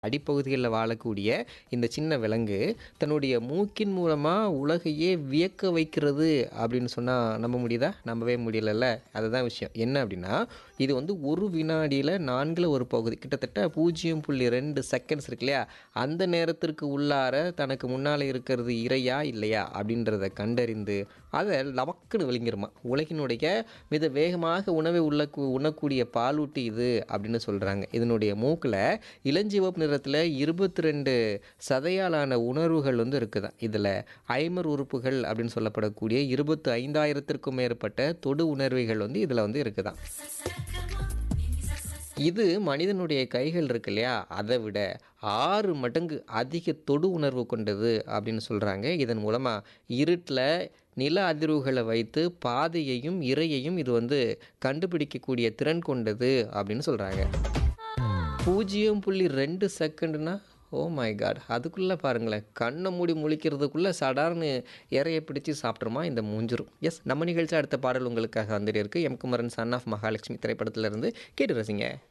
அடிப்பகுதிகளில் வாழக்கூடிய இந்த சின்ன விலங்கு தன்னுடைய மூக்கின் மூலமாக உலகையே வியக்க வைக்கிறது அப்படின்னு சொன்னால் நம்ப முடியுதா நம்பவே முடியலல்ல அதுதான் விஷயம் என்ன அப்படின்னா இது வந்து ஒரு வினாடியில் நான்கில் ஒரு பகுதி கிட்டத்தட்ட பூஜ்ஜியம் புள்ளி ரெண்டு செகண்ட்ஸ் இருக்கு இல்லையா அந்த நேரத்திற்கு உள்ளார தனக்கு முன்னால் இருக்கிறது இறையா இல்லையா அப்படின்றத கண்டறிந்து அதை லவக்குன்னு விழுங்கிருமா உலகினுடைய மிக வேகமாக உணவை உள்ள உண்ணக்கூடிய பாலூட்டி இது அப்படின்னு சொல்கிறாங்க இதனுடைய மூக்கில் இளஞ்சிவப்பு நிறத்தில் இருபத்தி ரெண்டு சதையாலான உணர்வுகள் வந்து இருக்குதான் இதில் ஐமர் உறுப்புகள் அப்படின்னு சொல்லப்படக்கூடிய இருபத்து ஐந்தாயிரத்திற்கும் மேற்பட்ட தொடு உணர்வுகள் வந்து இதில் வந்து இருக்குதான் இது மனிதனுடைய கைகள் இருக்கு இல்லையா அதை விட ஆறு மடங்கு அதிக தொடு உணர்வு கொண்டது அப்படின்னு சொல்கிறாங்க இதன் மூலமாக இருட்டில் நில அதிர்வுகளை வைத்து பாதையையும் இரையையும் இது வந்து கண்டுபிடிக்கக்கூடிய திறன் கொண்டது அப்படின்னு சொல்கிறாங்க பூஜ்ஜியம் புள்ளி ரெண்டு செகண்டுனா ஓ மை காட் அதுக்குள்ளே பாருங்களேன் கண்ணை மூடி முழிக்கிறதுக்குள்ளே சடார்னு இறைய பிடிச்சி சாப்பிட்ருமா இந்த மூஞ்சிரும் எஸ் நம்ம நிகழ்ச்சி அடுத்த பாடல் உங்களுக்காக வந்துட்டு இருக்குது M Kumaran son of Mahalakshmi திரைப்படத்திலிருந்து கேட்டு ரசிங்க